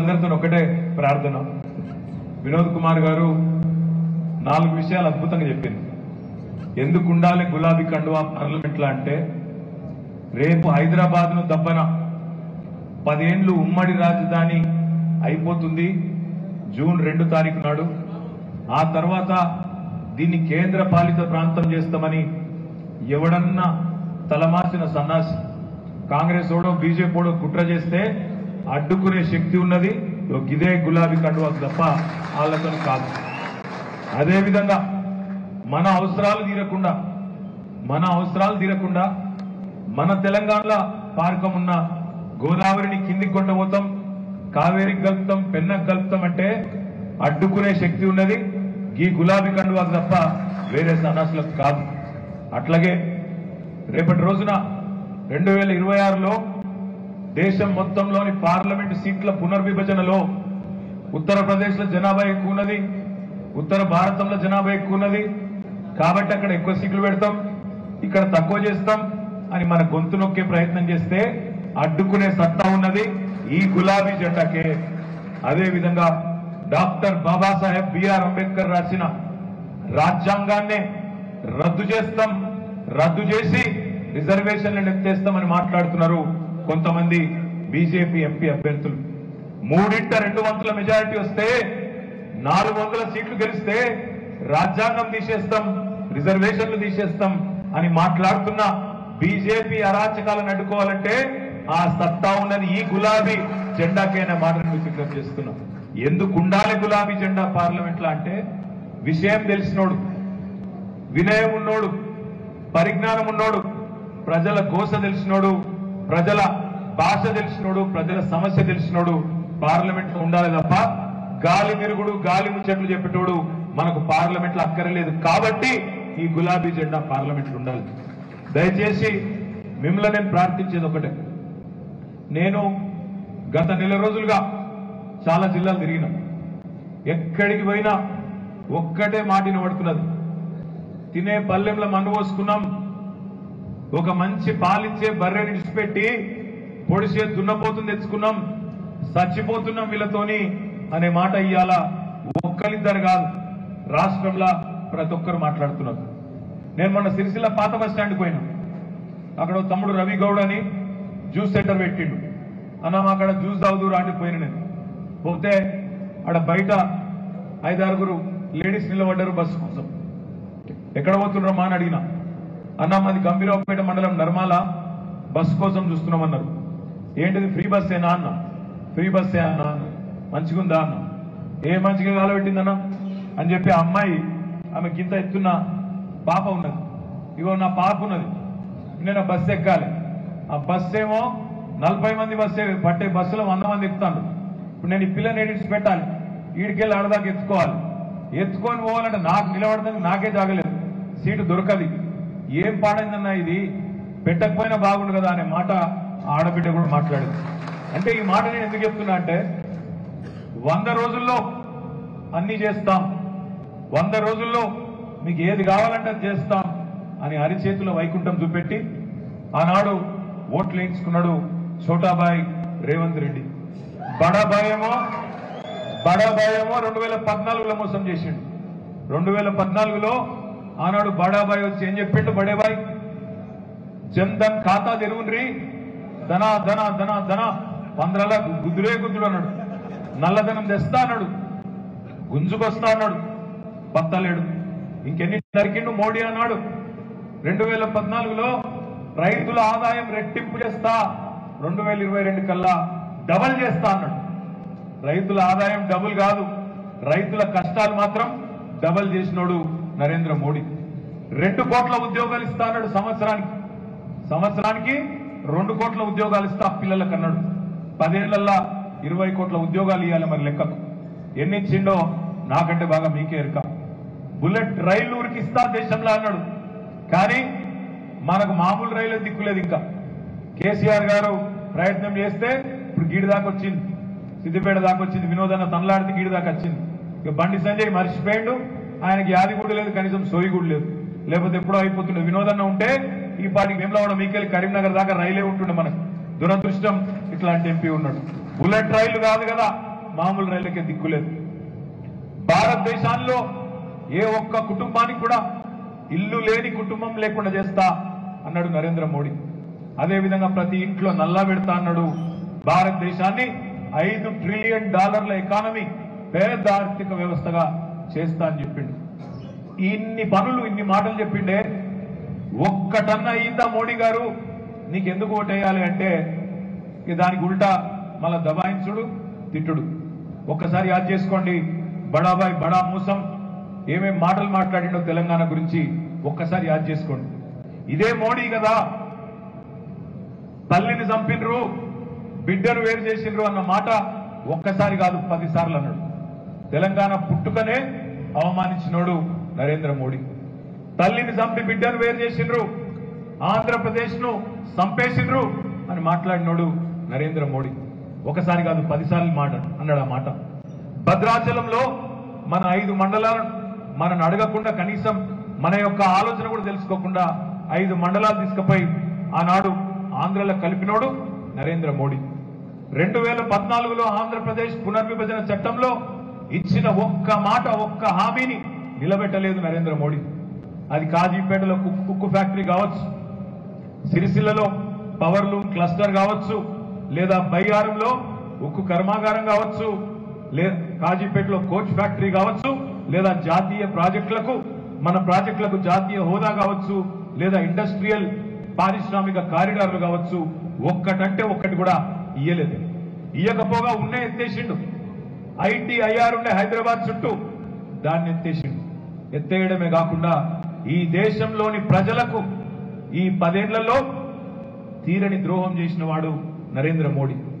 అందరితో ఒకటే ప్రార్థన వినోద్ కుమార్ గారు నాలుగు విషయాలు అద్భుతంగా చెప్పింది ఎందుకు ఉండాలి గులాబీ కండువా పార్లమెంట్ లో అంటే రేపు హైదరాబాద్ ను దబ్బన పదేండ్లు ఉమ్మడి రాజధాని అయిపోతుంది జూన్ రెండు తారీఖు నాడు ఆ తర్వాత దీన్ని కేంద్ర పాలిత ప్రాంతం చేస్తామని ఎవడన్నా తలమాసిన సన్నాసి కాంగ్రెస్ ఓడో బీజేపీ ఓడో కుట్ర చేస్తే అడ్డుకునే శక్తి ఉన్నది ఇగో గిదే గులాబీ కండువాకు తప్ప వాళ్ళతో కాదు అదేవిధంగా మన అవసరాలు తీరకుండా మన అవసరాలు తీరకుండా మన తెలంగాణలో పార్కం ఉన్న గోదావరిని కిందికి కొండపోతాం కావేరికి కలుపుతాం పెన్నకు కలుపుతాం అంటే అడ్డుకునే శక్తి ఉన్నది ఈ గులాబీ కండువాకు తప్ప వేరే సన్నాసులకు కాదు అట్లాగే రేపటి రోజున రెండు వేల ఇరవై ఆరులో దేశం మొత్తంలోని పార్లమెంటు సీట్ల పునర్విభజనలో ఉత్తరప్రదేశ్ లో జనాభా ఎక్కువ ఉన్నది ఉత్తర భారతంలో జనాభా ఎక్కువ ఉన్నది కాబట్టి అక్కడ ఎక్కువ సీట్లు పెడతాం ఇక్కడ తక్కువ చేస్తాం అని మన గొంతు నొక్కే ప్రయత్నం చేస్తే అడ్డుకునే సత్తా ఉన్నది ఈ గులాబీ జెండాకే అదే విధంగా డాక్టర్ బాబాసాహెబ్ బిఆర్ అంబేద్కర్ రాసిన రాజ్యాంగాన్నే రద్దు చేస్తాం రద్దు చేసి రిజర్వేషన్లను ఎత్తేస్తామని మాట్లాడుతున్నారు కొంతమంది బీజేపీ ఎంపీ అభ్యర్థులు మూడింట రెండు వంతుల మెజారిటీ వస్తే నాలుగు వందల సీట్లు గెలిస్తే రాజ్యాంగం తీసేస్తాం రిజర్వేషన్లు తీసేస్తాం అని మాట్లాడుతున్న బీజేపీ అరాచకాలను అడ్డుకోవాలంటే ఆ సత్తా ఉన్నది ఈ గులాబీ జెండాకైనా మాటను మీకు విజ్ఞప్తి చేస్తున్నాం ఎందుకు ఉండాలి గులాబీ జెండా పార్లమెంట్ లో అంటే విషయం తెలిసినోడు వినయం ఉన్నోడు పరిజ్ఞానం ఉన్నోడు ప్రజల గోస తెలిసినోడు ప్రజల భాష తెలిసినోడు ప్రజల సమస్య తెలిసినోడు పార్లమెంట్ లో ఉండాలి తప్ప గాలి మెరుగుడు గాలి ముచ్చట్లు చెప్పేటోడు మనకు పార్లమెంట్ లో అక్కరలేదు కాబట్టి ఈ గులాబీ జెండా పార్లమెంట్ లో ఉండాలి దయచేసి మిమ్మల్ని నేను ప్రార్థించేది ఒకటే నేను గత నెల రోజులుగా చాలా జిల్లాలు తిరిగినా ఎక్కడికి పోయినా ఒక్కటే మాట వినబడుతున్నది తినే పల్లెంలో మండు పోసుకున్నాం ఒక మంచి పాలిచ్చే బర్రెని విడిచిపెట్టి పొడిసే దున్నపోతుని తెచ్చుకున్నాం చచ్చిపోతున్నాం వీళ్ళతోని అనే మాట ఇయ్యాల ఒక్కరిద్దరు కాదు రాష్ట్రంలో ప్రతి ఒక్కరు మాట్లాడుతున్నారు నేను మొన్న సిరిసిల్ల పాత బస్ స్టాండ్కి పోయినా అక్కడ ఓ తమ్ముడు రవి గౌడ్ అని జ్యూస్ సెంటర్ పెట్టిండు అన్న మా అక్కడ జ్యూస్ తాగుదూరు అంటే పోయిన నేను పోతే ఆడ బయట ఐదారుగురు లేడీస్ నిలబడ్డారు బస్సు కోసం ఎక్కడ పోతున్నారమ్మా అని అడిగినా అన్న మాది గంభీరావుపేట మండలం నర్మాల బస్ కోసం చూస్తున్నామన్నారు ఏంటిది ఫ్రీ బస్సేనా అన్న ఫ్రీ బస్సే అన్న అన్న. మంచిగుందా అన్న ఏ మంచిగా కాలబెట్టిందన్న అని చెప్పి ఆ అమ్మాయి ఆమె గింత ఎత్తున్న పాప ఉన్నది ఇగో నా పాప ఉన్నది నేను ఆ బస్సు ఎక్కాలి ఆ బస్సు ఏమో నలభై మంది బస్సే పట్టే బస్సులో వంద మంది ఎక్కుతాను ఇప్పుడు నేను ఈ పిల్లని ఎడిట్స్ పెట్టాలి ఈడికెళ్ళి ఆడదాకా ఎత్తుకోవాలి ఎత్తుకొని పోవాలంటే నాకు నిలబడడానికి నాకే జాగలేదు సీటు దొరకది ఏం పాడైందన్నా ఇది పెట్టకపోయినా బాగుండు కదా అనే మాట ఆ ఆడబిడ్డ కూడా మాట్లాడింది అంటే ఈ మాట నేను ఎందుకు చెప్తున్నా అంటే వంద రోజుల్లో అన్ని చేస్తాం వంద రోజుల్లో మీకు ఏది కావాలంటే అది చేస్తాం అని అరిచేతిలో వైకుంఠం చూపెట్టి ఆనాడు ఓట్లు వేయించుకున్నాడు ఛోటాబాయ్ రేవంత్ రెడ్డి బడాబాయ్ ఏమో బడాబాయ్ ఏమో రెండు వేల పద్నాలుగులో మోసం చేసిండు రెండు వేల పద్నాలుగులో ఆనాడు బడాబాయ్ వచ్చి ఏం చెప్పిండు బడేబాయ్ జన్ ధన్ ఖాతా తెరువుండ్రి ధన ధన ధన ధన పంద్రల గుద్దురే గుద్దుడు అన్నాడు నల్లధనం తెస్తా అన్నాడు గుంజుకొస్తా అన్నాడు పత్తలేడు ఇంకెన్ని దరికిండు మోడీ అన్నాడు రెండు వేల పద్నాలుగులో రైతుల ఆదాయం రెట్టింపు చేస్తా రెండు వేల ఇరవై రెండు కల్లా డబల్ చేస్తా అన్నాడు రైతుల ఆదాయం డబుల్ కాదు రైతుల కష్టాలు మాత్రం డబల్ చేసినోడు నరేంద్ర మోడీ రెండు కోట్ల ఉద్యోగాలు ఇస్తా అన్నాడు సంవత్సరానికి సంవత్సరానికి రెండు కోట్ల ఉద్యోగాలు ఇస్తా పిల్లలకు అన్నాడు పదేళ్లల్లా ఇరవై కోట్ల ఉద్యోగాలు ఇవ్వాలి మరి లెక్కకు ఎన్ని ఇచ్చిండో నాకంటే బాగా మీకే ఎరక బుల్లెట్ రైలు ఊరికి ఇస్తా దేశంలో అన్నాడు కానీ మనకు మామూలు రైలు దిక్కులేదు ఇంకా కేసీఆర్ గారు ప్రయత్నం చేస్తే ఇప్పుడు గీడి దాకా వచ్చింది సిద్దిపేట దాకా వచ్చింది వినోదన్న తనలాడితే గీడి దాకా వచ్చింది ఇక బండి సంజయ్ మర్చిపోయిండు ఆయనకి యాది కూడా లేదు కనీసం సోయి కూడా లేదు లేకపోతే ఎప్పుడో అయిపోతుండే వినోదన్న ఉంటే ఈ పాటికి వేములవాడ మీకెళ్ళి కరీంనగర్ దాకా రైలే ఉంటుండే మనకు దురదృష్టం ఇట్లాంటి ఎంపీ ఉన్నాడు బుల్లెట్ రైలు కాదు కదా మామూలు రైళ్లకే దిక్కులేదు భారతదేశాల్లో ఏ ఒక్క కుటుంబానికి కూడా ఇల్లు లేని కుటుంబం లేకుండా చేస్తా అన్నాడు నరేంద్ర మోడీ అదేవిధంగా ప్రతి ఇంట్లో నల్లా పెడతా అన్నాడు భారతదేశాన్ని ఐదు ట్రిలియన్ డాలర్ల ఎకానమీ పేద ఆర్థిక వ్యవస్థగా చేస్తా అని చెప్పిండు ఇన్ని పనులు ఇన్ని మాటలు చెప్పిండే ఒక్కటన్నా అయిందా మోడీ గారు నీకెందుకు ఓటేయాలి అంటే ఇక దానికి ఉల్టా మళ్ళా దబాయించుడు తిట్టుడు ఒక్కసారి యాద్ చేసుకోండి బడాబాయ్ బడా మూసం ఏమేం మాటలు మాట్లాడిండో తెలంగాణ గురించి ఒక్కసారి యాద్ చేసుకోండి ఇదే మోడీ కదా తల్లిని చంపినరు బిడ్డను వేరు చేసిండ్రు అన్న మాట ఒక్కసారి కాదు పది సార్లు అన్నాడు తెలంగాణ పుట్టుకనే అవమానించినోడు నరేంద్ర మోడీ తల్లిని చంపి బిడ్డను వేరు చేసిండ్రు ఆంధ్రప్రదేశ్ ను చంపేసిండ్రు అని మాట్లాడినోడు నరేంద్ర మోడీ ఒకసారి కాదు పదిసార్లు మాట అన్నాడు ఆ మాట భద్రాచలంలో మన ఐదు మండలాలను మనను అడగకుండా కనీసం మన యొక్క ఆలోచన కూడా తెలుసుకోకుండా ఐదు మండలాలు తీసుకుపోయి ఆనాడు ఆంధ్రలో కలిపినోడు నరేంద్ర మోడీ రెండు వేల పద్నాలుగులో ఆంధ్రప్రదేశ్ పునర్విభజన చట్టంలో ఇచ్చిన ఒక్క మాట ఒక్క హామీని నిలబెట్టలేదు నరేంద్ర మోడీ అది కాజీపేటలో కుక్కు కుక్కు ఫ్యాక్టరీ కావచ్చు సిరిసిల్లలో పవర్లు క్లస్టర్ కావచ్చు లేదా బయ్యారంలో ఉక్కు కర్మాగారం కావచ్చు లేదా కాజీపేటలో కోచ్ ఫ్యాక్టరీ కావచ్చు లేదా జాతీయ ప్రాజెక్టులకు మన ప్రాజెక్టులకు జాతీయ హోదా కావచ్చు లేదా ఇండస్ట్రియల్ పారిశ్రామిక కారిడార్లు కావచ్చు ఒక్కటంటే ఒక్కటి కూడా ఇయ్యలేదు ఇయ్యకపోగా ఉన్నే ఎత్తేసిండు ఐటీ ఐఆర్ ఉండే హైదరాబాద్ చుట్టూ దాన్ని ఎత్తేసిండు ఎత్తేయడమే కాకుండా ఈ దేశంలోని ప్రజలకు ఈ పదేళ్లలో తీరని ద్రోహం చేసిన వాడు నరేంద్ర మోడీ